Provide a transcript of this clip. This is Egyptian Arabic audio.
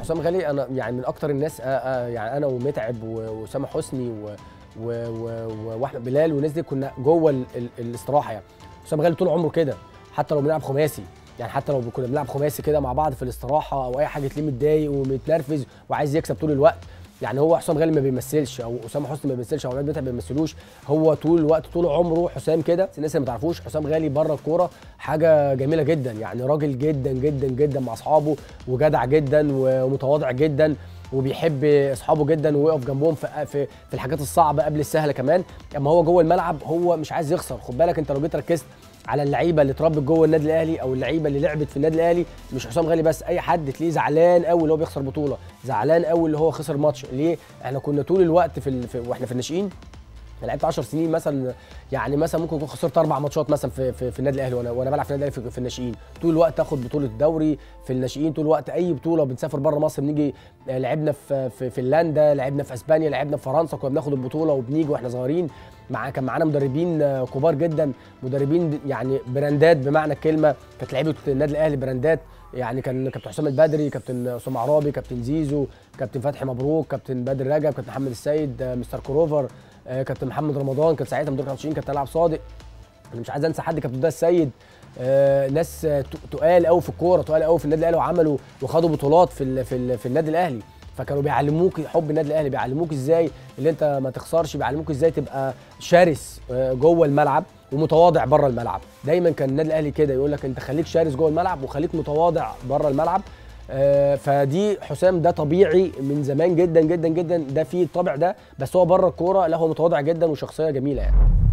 حسام غالي انا يعني من اكتر الناس آه آه يعني انا ومتعب و- واسامه حسني و- و- و- واحمد بلال والناس دي كنا جوه ال- ال- الاستراحه يعني حسام غالي طول عمره كده حتى لو بنلعب خماسي يعني حتى لو كنا بنلعب خماسي كده مع بعض في الاستراحه او اي حاجه تلاقيه متضايق ومتنرفز وعايز يكسب طول الوقت يعني هو حسام غالي ما بيمثلش او اسامه حسني ما بيمثلش او عماد متعب ما بيمثلوش هو طول الوقت طول عمره حسام كده الناس اللي ما تعرفوش حسام غالي بره الكوره حاجه جميله جدا يعني راجل جدا جدا جدا مع اصحابه وجدع جدا ومتواضع جدا وبيحب اصحابه جدا ويقف جنبهم في في في الحاجات الصعبه قبل السهله كمان اما هو جوه الملعب هو مش عايز يخسر خد بالك انت لو جيت ركزت على اللعيبه اللي اتربت جوه النادي الاهلي او اللعيبه اللي لعبت في النادي الاهلي مش حسام غالي بس اي حد تلاقيه زعلان قوي اللي هو بيخسر بطوله زعلان قوي اللي هو خسر ماتش ليه احنا كنا طول الوقت في, ال... في واحنا في الناشئين انا لعبت 10 سنين مثلا يعني مثلا ممكن اكون خسرت اربع ماتشات مثلا في, في, في النادي الاهلي وانا وانا بلعب في النادي الاهلي في, في الناشئين طول الوقت اخد بطوله الدوري في الناشئين طول الوقت اي بطوله بنسافر بره مصر بنيجي آه، لعبنا في في فنلندا لعبنا في اسبانيا لعبنا في فرنسا كنا بناخد البطوله وبنيجي واحنا صغيرين مع كان معانا مدربين آه، كبار جدا مدربين يعني براندات بمعنى الكلمه كانت لعيبه النادي الاهلي براندات يعني كان كابتن حسام البدري كابتن اسامه عرابي كابتن زيزو كابتن فتحي مبروك كابتن بدر رجب كابتن محمد السيد آه، مستر كروفر آه، كابتن محمد رمضان كان ساعتها مدير 20 كابتن العب صادق انا مش عايز انسى حد كابتن ده السيد آه، ناس آه، ت- تقال قوي في الكوره تقال قوي في النادي الاهلي وعملوا وخدوا بطولات في ال في, ال في النادي الاهلي فكانوا بيعلموك حب النادي الاهلي بيعلموك ازاي اللي انت ما تخسرش بيعلموك ازاي تبقى شرس آه، جوه الملعب ومتواضع بره الملعب دايما كان النادي الاهلي كده يقول لك انت خليك شرس جوه الملعب وخليك متواضع بره الملعب آه، فدي حسام ده طبيعي من زمان جدا جدا جدا ده فيه الطبع ده بس هو بره الكوره لا هو متواضع جدا وشخصيه جميله يعني